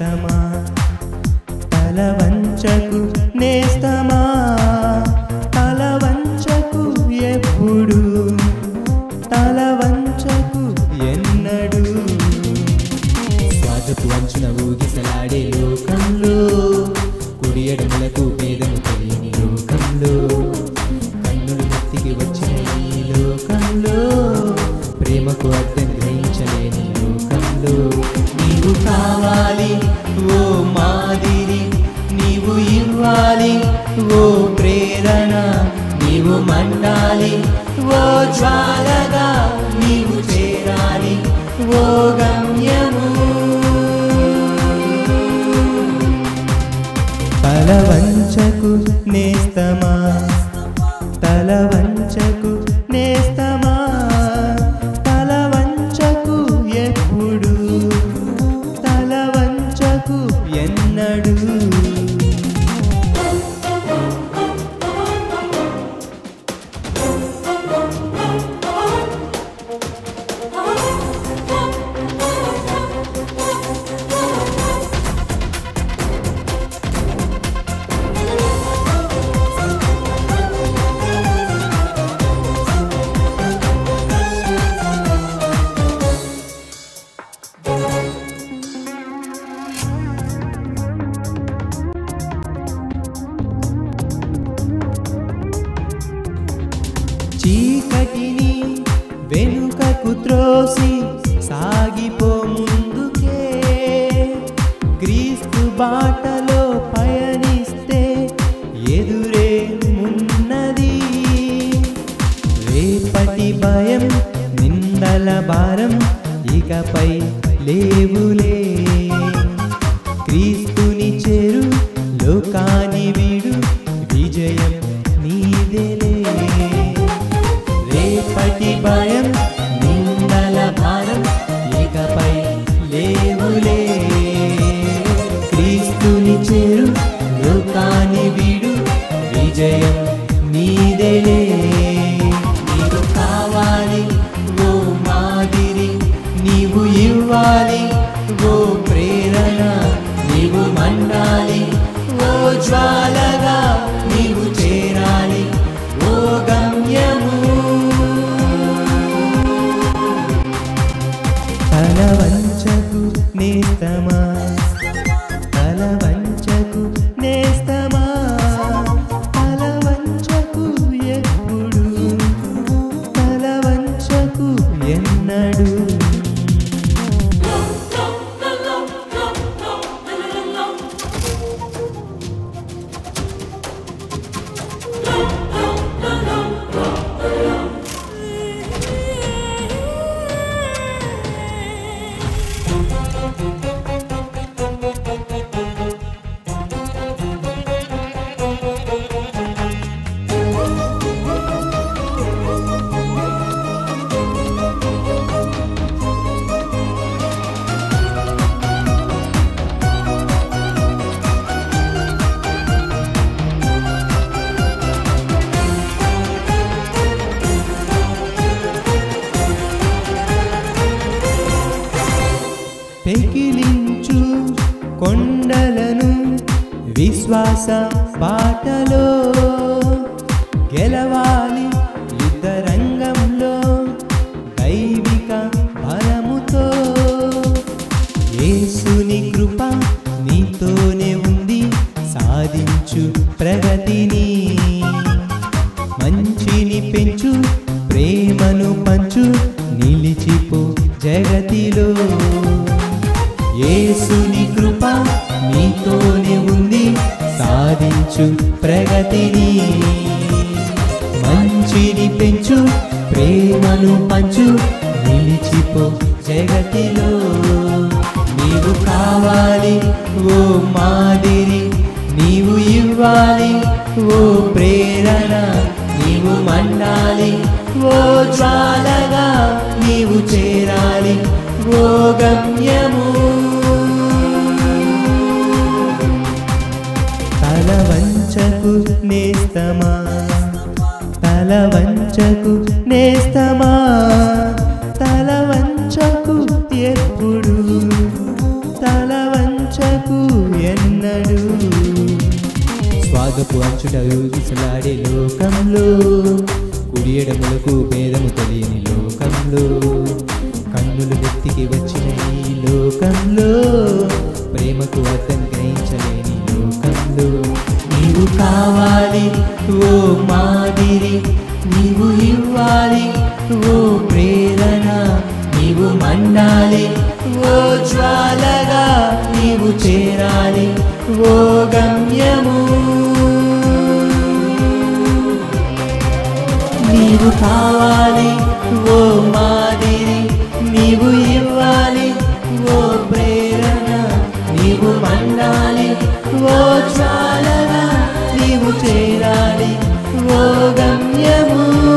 నేస్తమా తల వంచకు నేస్తమా తల వంచకు ఎప్పుడు తల వంచకు ఎన్నడు స్వాగపు అంచున ఊగిసలాడే లోకంలో కుడి ఎడమలకు భేదము తెలియని లోకంలో కన్నులు నెత్తికి వచ్చిన ఈ లోకంలో ప్రేమకు అర్థం గ్రహించలేని లోకంలో నీవు కావాలి ఓ మాదిరి నీవు ఇవ్వాలి ఓ ప్రేరణ నీవు మండాలి ఓ జ్వాలగా నీవు చేరాలి ఓ గమ్యము తల వంచకు నేస్తమా తల వంచకు నేస్తమా తల వంచకు ఎప్పుడు తల వంచకు ఎన్నడు చీకటిని వెనుకకు త్రోసి సాగిపో ముందుకే క్రీస్తు బాటలో పయనిస్తే ఎదురే ఉన్నది రేపటి భయం నిందల భారం ఇకపై లేవులే క్రీస్తుని చేరు లోకాని వీడు విజయం నీదేలే రేపటి భయం నిందల భారం ఇకపై లేవులే క్రీస్తుని చేరు లోకాని వీడు విజయం నీదేలే నీవు కావాలి ఓ మాదిరి నీవు ఇవ్వాలి ఓ ప్రేరణ నీవు మండాలి ఓ జ్వాలగా నీవు చేరాలి ఓ గమ్యము తల వంచకు నేస్తమా తల వంచకు నేస్తమా తల వంచకు ఎప్పుడు తల వంచకు ఎన్నడు పెకిలించు కొండలను విశ్వాస బాటలో గెలవాలి యుద్ధ రంగంలో దైవిక బలముతో యేసుని కృప నీతోనే ఉంది సాధించు ప్రగతిని మంచిని పెంచు ప్రేమను పంచు నిలిచిపో జగతిలో యేసుని కృప నీతోనే ఉంది సాధించు ప్రగతిని మంచిని పెంచు ప్రేమను పంచు నిలిచిపో జగతిలో నీవు కావాలి ఓ మాదిరి నీవు ఇవ్వాలి ఓ ప్రేరణ నీవు మండాలి ఓ జ్వాలగా నీవు చేరాలి ఓ గమ్యము తల వంచకు నేస్తమా తల వంచకు నేస్తమా తల వంచకు ఎప్పుడు తల వంచకు వంచుట ఊగిసలాడే లోకంలో కుడి ఎడములకు భేదము తెలియని లోకంలో కన్నులు వ్యక్తికి వచ్చిన ఈ లోకంలో ప్రేమకు అర్థం గ్రహించలేని లోకంలో నీవు కావాలి ఓ మాదిరి నీవు ఇవ్వాలి ఓ ప్రేరణ నీవు మండాలి ఓ జ్వాలగా నీవు చేరాలి ఓ గమ్యము నీవు కావాలి ఓ మాదిరి నీవు ఇవ్వాలి ఓ ప్రేరణ నీవు మండాలి ఓ జ్వాలగా నీవు చేరాలి ఓ గమ్యము